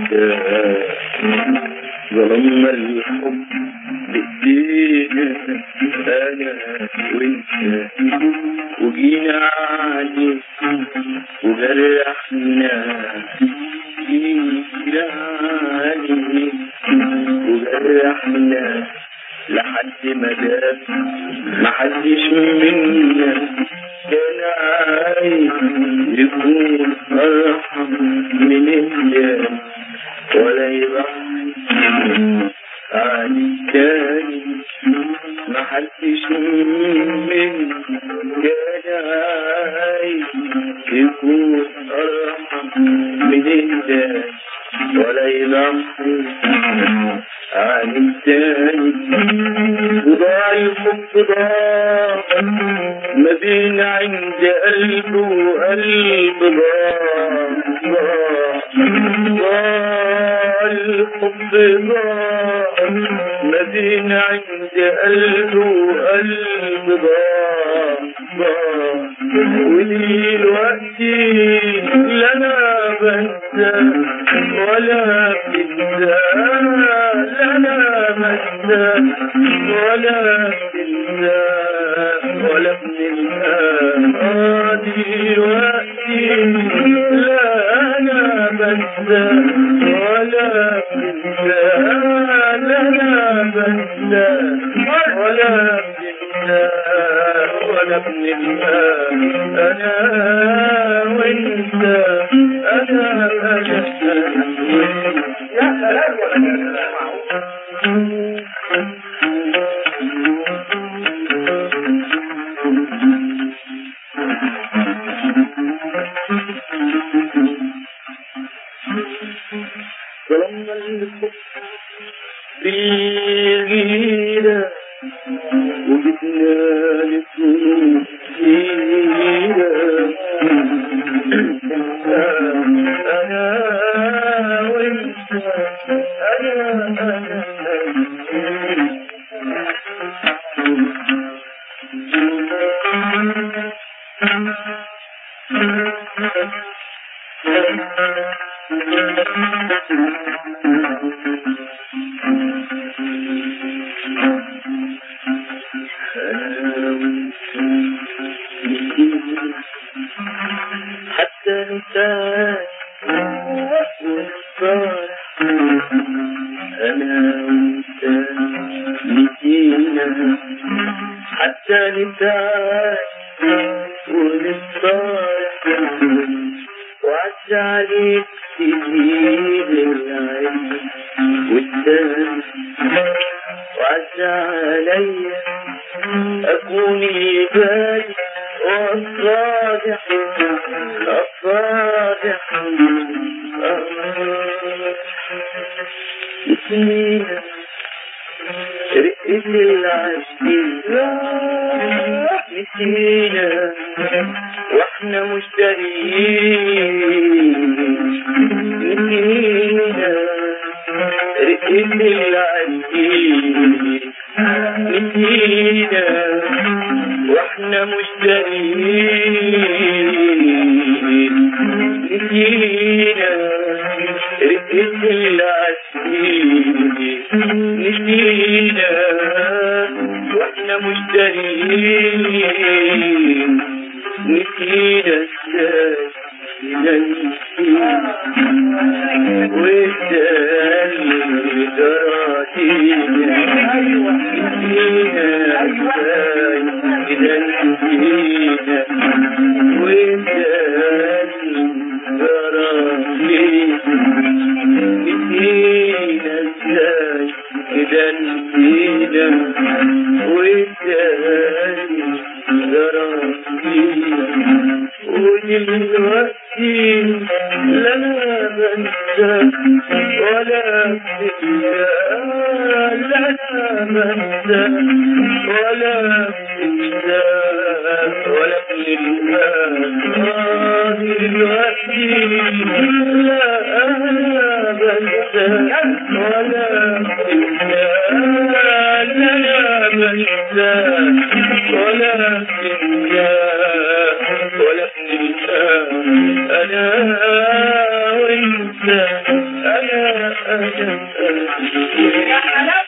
وانت ظلمنا الحب بايدينا انا وانت وجينا عليك وجرحنا جينا عليك وجرحنا لحد ما دام ما حدش منا كان عايز يكون ارحم من الجان ولا يضحي عن التاني ما حدش منا كان عايز يكون ارحم من الجان ولا يضحي عن التاني وضاع الحب ضاع ما بين عند قلب وقلب ضاع ضاع ضاع الحب ضاع ما بين عند قلب وقلب ضاع ضاع ودلوقتي لا انا بنسى ولا بنسى لا انا بنسى ولا بنسى ولا بنسى آه دلوقتي لا انا بنسى ولا بنسى لا انا بنسى ولا بنسى ولا بنسى انا وانت انا انا يا سلام ولا معقول ظلمنا الحب بالغيرة وجبنا للذنوب كثيرة أنا وأنت أنا أنا حتى نساك ونصالح أنا وأنت نسينا حتى نساك ونصالح وعد عليك تزيد العين والدم وعد عليا أكون البالي والصالح الصالح سنين رقة العشق نسينا واحنا مشترين نسينا رقة العشق نسينا واحنا مشترين نسينا رقة العشق نسينا واحنا مشترين نسينا ازاي ننسينا وازاي جراتينا نسينا ازاي ننسينا وازاي جراتينا نسينا ازاي كده نسينا وازاي جراتينا ودلوقتي لا انا بنسى ولا بنسى لا انا بنسى ولا بنسى ولا بنسى آه دلوقتي لا انا بنسى ولا بنسى لا انا بنسى ولا بنسى ولا بنسى انا وانت انا جفاك يا حلاوة